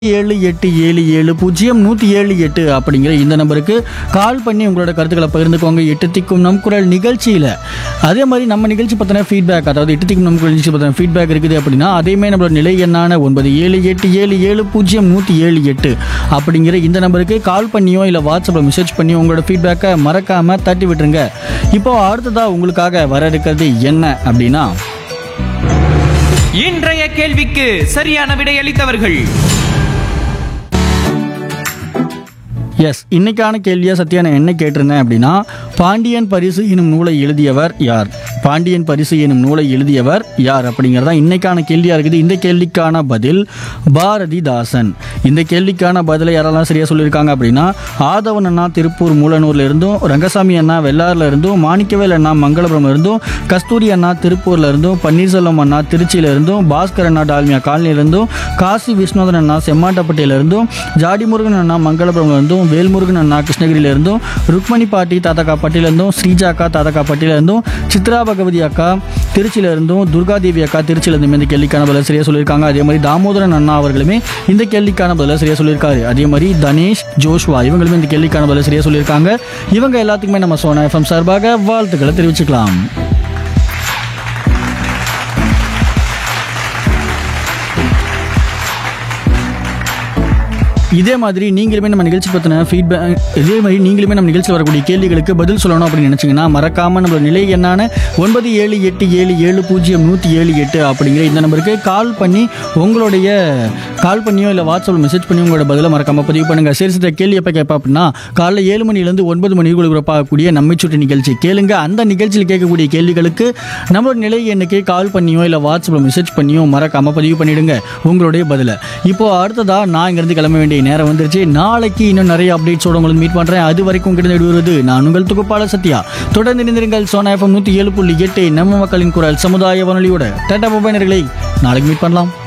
ஏழு எட்டு ஏழு ஏழு பூஜ்ஜியம் நூற்றி ஏழு எட்டு அப்படிங்கிற இந்த நம்பருக்கு கால் பண்ணி உங்களோட கருத்துக்களை பகிர்ந்துக்கோங்க எட்டு திக்கும் நம் குரல் நிகழ்ச்சியில் அதே மாதிரி நம்ம நிகழ்ச்சி பற்றின ஃபீட்பேக் அதாவது எட்டு திக்கும் நம் குரல் நிகழ்ச்சி பற்றின ஃபீட்பேக் இருக்குது அப்படின்னா அதேமே நம்மளோட நிலை எண்ணான ஒன்பது ஏழு எட்டு ஏழு ஏழு பூஜ்ஜியம் நூற்றி ஏழு எட்டு அப்படிங்கிற இந்த நம்பருக்கு கால் பண்ணியோ இல்லை வாட்ஸ்அப்பில் மெசேஜ் பண்ணியோ உங்களோட ஃபீட்பேக்கை மறக்காமல் தட்டி விட்டுருங்க இப்போ அடுத்ததாக உங்களுக்காக வர இருக்கிறது என்ன அப்படின்னா இன்றைய கேள்விக்கு சரியான விடையளித்தவர்கள் எஸ் இன்னைக்கான கேள்வியா சத்யா நான் என்ன கேட்டிருந்தேன் அப்படின்னா பாண்டியன் பரிசு எனும் நூலை எழுதியவர் யார் பாண்டியன் பரிசு எனும் நூலை எழுதியவர் யார் அப்படிங்கிறதா இன்னைக்கான கேள்வியா இருக்குது இந்த கேள்விக்கான பதில் பாரதிதாசன் இந்த கேள்விக்கான பதிலை யாரெல்லாம் சரியா சொல்லியிருக்காங்க அப்படின்னா ஆதவன் அண்ணா திருப்பூர் மூலனூர்ல இருந்தும் ரங்கசாமி அண்ணா வெள்ளாறுல இருந்தும் மாணிக்கவேல் அண்ணா மங்களபுரம் இருந்தும் கஸ்தூரி அண்ணா திருப்பூர்ல இருந்தும் பன்னீர்செல்வம் அண்ணா திருச்சியில இருந்தும் பாஸ்கர் அண்ணா டால்மியா காலனில இருந்தும் காசி விஸ்வநாதன் அண்ணா செம்மாட்டப்பட்டியில இருந்தும் ஜாடி முருகன் அண்ணா மங்களபுரம்ல இருந்தும் வேல்முருகன் அண்ணா கிருஷ்ணகிரியில இருந்தும் ருக்மணி பாட்டி தாத்தக்கா பட்டியில இருந்தும் ஸ்ரீஜா அக்கா தாத்தக்கா பட்டியில இருந்தும் சித்ரா பகவதி அக்கா திருச்சியில இருந்தும் துர்காதேவி அக்கா திருச்சியில இருந்தும் இந்த கேள்விக்கான பதில சரியா சொல்லியிருக்காங்க அதே மாதிரி தாமோதரன் அண்ணா அவர்களுமே இந்த கேள்விக்கான பதில சரியா சொல்லியிருக்காரு அதே மாதிரி தனேஷ் ஜோஷ்வா இவங்களுமே இந்த கேள்விக்கான பதில சரியா சொல்லியிருக்காங்க இவங்க எல்லாத்துக்குமே நம்ம சோனா எஃப்எம் சார்பாக வாழ்த்துக்களை தெரிவிச்சுக்கலாம் இதே மாதிரி நீங்களுமே நம்ம நிகழ்ச்சி பற்றின ஃபீட்பேக் இதே மாதிரி நீங்களுமே நம்ம நிகழ்ச்சியில் வரக்கூடிய கேள்விகளுக்கு பதில் சொல்லணும் அப்படின்னு நினச்சிங்கன்னா மறக்காமல் நம்மளோட நிலை எண்ணான ஒன்பது ஏழு எட்டு ஏழு ஏழு பூஜ்ஜியம் நூற்றி ஏழு எட்டு அப்படிங்கிற இந்த நம்பருக்கு கால் பண்ணி உங்களுடைய கால் பண்ணியோ இல்லை வாட்ஸ்அப்பில் மெசேஜ் பண்ணி உங்களோட பதிலை மறக்காமல் பதிவு பண்ணுங்கள் சரி சித்த கேள்வி எப்போ கேட்பா அப்படின்னா காலைல ஏழு மணிலேருந்து ஒன்பது மணி ஒளிபரப்பாகக்கூடிய நம்மை சுற்றி நிகழ்ச்சி கேளுங்க அந்த நிகழ்ச்சியில் கேட்கக்கூடிய கேள்விகளுக்கு நம்மளோட நிலை எண்ணுக்கு கால் பண்ணியோ இல்லை வாட்ஸ்அப்பில் மெசேஜ் பண்ணியோ மறக்காமல் பதிவு பண்ணிடுங்க உங்களுடைய பதிலை இப்போ அடுத்ததா நான் இங்கிருந்து கிளம்ப வேண்டிய நேரம் வந்துருச்சு நாளைக்கு இன்னும் நிறைய அப்டேட்ஸோட உங்களுக்கு மீட் பண்றேன் அது வரைக்கும் கிட்ட விடுவது நான் உங்கள் தொகுப்பாளர் சத்யா தொடர்ந்து இணைந்திருங்கள் சோனா எஃப்எம் நூற்றி ஏழு புள்ளி எட்டு நம்ம மக்களின் குரல் சமுதாய வானொலியோட டாடா மொபைலர்களை நாளைக்கு மீட் பண்ணலாம்